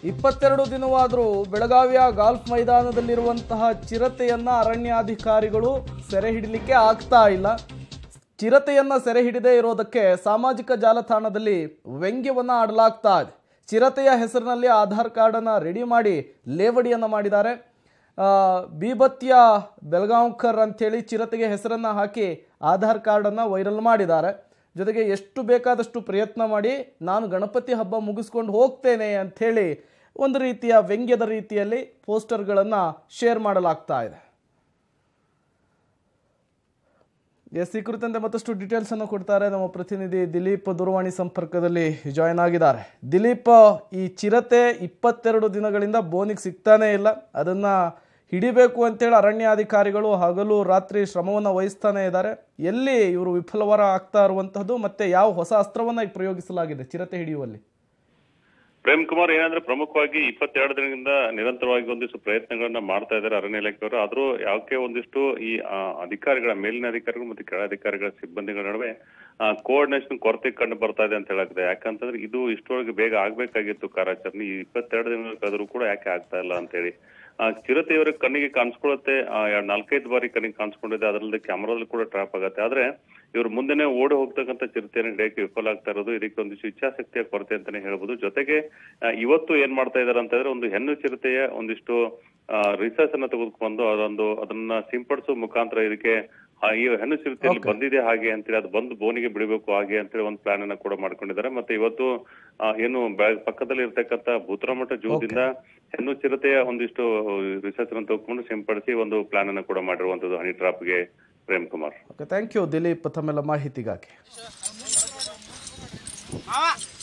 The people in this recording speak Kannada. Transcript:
ಇಪ್ಪತ್ತೆರಡು ದಿನವಾದರೂ ಬೆಳಗಾವಿಯ ಗಾಲ್ಫ್ ಮೈದಾನದಲ್ಲಿರುವಂತಹ ಚಿರತೆಯನ್ನ ಅರಣ್ಯಾಧಿಕಾರಿಗಳು ಸೆರೆ ಹಿಡಿಲಿಕ್ಕೆ ಆಗ್ತಾ ಇಲ್ಲ ಚಿರತೆಯನ್ನ ಸೆರೆ ಹಿಡಿದೇ ಇರೋದಕ್ಕೆ ಸಾಮಾಜಿಕ ಜಾಲತಾಣದಲ್ಲಿ ವ್ಯಂಗ್ಯವನ್ನ ಆಡಲಾಗ್ತಾ ಇದೆ ಚಿರತೆಯ ಹೆಸರಿನಲ್ಲಿ ಆಧಾರ್ ಕಾರ್ಡನ್ನು ರೆಡಿ ಮಾಡಿ ಲೇವಡಿಯನ್ನು ಮಾಡಿದ್ದಾರೆ ಆ, ಬೀಬತ್ಯ ಬೆಳಗಾಂಕರ್ ಅಂಥೇಳಿ ಚಿರತೆಗೆ ಹೆಸರನ್ನು ಹಾಕಿ ಆಧಾರ್ ಕಾರ್ಡನ್ನು ವೈರಲ್ ಮಾಡಿದ್ದಾರೆ ಜೊತೆಗೆ ಎಷ್ಟು ಬೇಕಾದಷ್ಟು ಪ್ರಯತ್ನ ಮಾಡಿ ನಾನು ಗಣಪತಿ ಹಬ್ಬ ಮುಗಿಸ್ಕೊಂಡು ಹೋಗ್ತೇನೆ ಅಂಥೇಳಿ ಒಂದು ರೀತಿಯ ವ್ಯಂಗ್ಯದ ರೀತಿಯಲ್ಲಿ ಪೋಸ್ಟರ್ಗಳನ್ನು ಶೇರ್ ಮಾಡಲಾಗ್ತಾ ಇದೆ ಎಸ್ ಈ ಕುರಿತಂತೆ ಮತ್ತಷ್ಟು ಡೀಟೇಲ್ಸ್ ಅನ್ನು ಕೊಡ್ತಾರೆ ನಮ್ಮ ಪ್ರತಿನಿಧಿ ದಿಲೀಪ್ ದೂರವಾಣಿ ಸಂಪರ್ಕದಲ್ಲಿ ಜಾಯ್ನ್ ಆಗಿದ್ದಾರೆ ದಿಲೀಪ್ ಈ ಚಿರತೆ ಇಪ್ಪತ್ತೆರಡು ದಿನಗಳಿಂದ ಬೋನಿಗೆ ಸಿಗ್ತಾನೇ ಇಲ್ಲ ಅದನ್ನ ಹಿಡಿಬೇಕು ಅಂತೇಳಿ ಅರಣ್ಯಾಧಿಕಾರಿಗಳು ಹಗಲು ರಾತ್ರಿ ಶ್ರಮವನ್ನು ವಹಿಸ್ತಾನೆ ಇದ್ದಾರೆ ಎಲ್ಲಿ ಇವರು ವಿಫಲವರ ಆಗ್ತಾ ಇರುವಂತಹದ್ದು ಮತ್ತೆ ಯಾವ ಹೊಸ ಅಸ್ತ್ರವನ್ನ ಈಗ ಪ್ರಯೋಗಿಸಲಾಗಿದೆ ಚಿರತೆ ಹಿಡಿಯುವಲ್ಲಿ ಪ್ರೇಮ್ ಕುಮಾರ್ ಏನಂದ್ರೆ ಪ್ರಮುಖವಾಗಿ ಇಪ್ಪತ್ತೆರಡು ದಿನದಿಂದ ನಿರಂತರವಾಗಿ ಒಂದಿಷ್ಟು ಪ್ರಯತ್ನಗಳನ್ನ ಮಾಡ್ತಾ ಇದ್ದಾರೆ ಅರಣ್ಯ ಇಲಾಖೆಯವರು ಆದ್ರೂ ಯಾಕೆ ಒಂದಿಷ್ಟು ಈ ಆ, ಅಧಿಕಾರಿಗಳ ಮೇಲಿನ ಅಧಿಕಾರಿಗಳು ಮತ್ತು ಕೆಳ ಅಧಿಕಾರಿಗಳ ಸಿಬ್ಬಂದಿಗಳ ನಡುವೆ ಕೋಆರ್ಡಿನೇಷನ್ ಕೊರತೆ ಕಂಡು ಬರ್ತಾ ಇದೆ ಅಂತ ಹೇಳಾಗಿದೆ ಯಾಕಂತಂದ್ರೆ ಇದು ಇಷ್ಟೊಳಗೆ ಬೇಗ ಆಗ್ಬೇಕಾಗಿತ್ತು ಕಾರ್ಯಾಚರಣೆ ಈ ಇಪ್ಪತ್ತೆರಡು ದಿನಗಳ ಕಳೆದ್ರು ಕೂಡ ಯಾಕೆ ಆಗ್ತಾ ಇಲ್ಲ ಅಂತ ಹೇಳಿ ಆ, ಚಿರತೆ ಇವರ ಕಣ್ಣಿಗೆ ಕಾಣಿಸ್ಕೊಳ್ಳುತ್ತೆ ಆ, ಎರಡ್ ನಾಲ್ಕೈದು ಬಾರಿ ಕಣ್ಣಿಗೆ ಕಾಣಿಸ್ಕೊಂಡಿದೆ ಅದರಲ್ಲಿ ಕ್ಯಾಮರಾದಲ್ಲಿ ಕೂಡ ಟ್ರಾಪ್ ಆಗುತ್ತೆ ಆದ್ರೆ ಇವ್ರು ಮುಂದೆನೆ ಓಡಿ ಹೋಗ್ತಕ್ಕಂಥ ಚಿರತೆಯನ್ನು ಹಿಡಿಯಕ್ಕೆ ವಿಫಲ ಆಗ್ತಾ ಇರೋದು ಇದಕ್ಕೆ ಒಂದಿಷ್ಟು ಇಚ್ಛಾಶಕ್ತಿಯ ಕೊರತೆ ಅಂತಾನೆ ಹೇಳ್ಬೋದು ಜೊತೆಗೆ ಆ, ಇವತ್ತು ಏನ್ ಮಾಡ್ತಾ ಇದಾರೆ ಅಂತಂದ್ರೆ ಒಂದು ಹೆಣ್ಣು ಚಿರತೆಯ ಒಂದಿಷ್ಟು ರಿಸರ್ಚ್ ಅನ್ನ ತೆಗೆದುಕೊಂಡು ಅದೊಂದು ಅದನ್ನ ಸಿಂಪಡಿಸೋ ಮುಖಾಂತರ ಇದಕ್ಕೆ ಆ, ಈ ಹೆಣ್ಣು ಚಿರತೆಯಲ್ಲಿ ಬಂದಿದೆ ಹಾಗೆ ಅಂತೇಳಿ ಅದು ಬಂದು ಬೋನಿಗೆ ಬಿಡಬೇಕು ಹಾಗೆ ಅಂತೇಳಿ ಒಂದು ಪ್ಲಾನ್ ಅನ್ನ ಕೂಡ ಮಾಡ್ಕೊಂಡಿದ್ದಾರೆ ಮತ್ತೆ ಇವತ್ತು ಆ, ಏನು ಬೆಳಗ್ ಪಕ್ಕದಲ್ಲಿ ಇರ್ತಕ್ಕಂಥ ಭೂತರಾಮಠ ಜೂದಿಂದ ಹೆಣ್ಣು ಚಿರತೆಯ ಒಂದಿಷ್ಟು ರಿಸರ್ಚ್ ಅನ್ನು ತೆಗೆದುಕೊಂಡು ಸಿಂಪಡಿಸಿ ಒಂದು ಪ್ಲಾನ್ ಅನ್ನ ಕೂಡ ಮಾಡಿರುವಂತದ್ದು ಹನಿ ಟ್ರಾಪ್ಗೆ Prem Kumar okay thank you Dileep ತಮ್ಮೆಲ್ಲ ಮಾಹಿತಿಗಾಗಿ ಮಾವ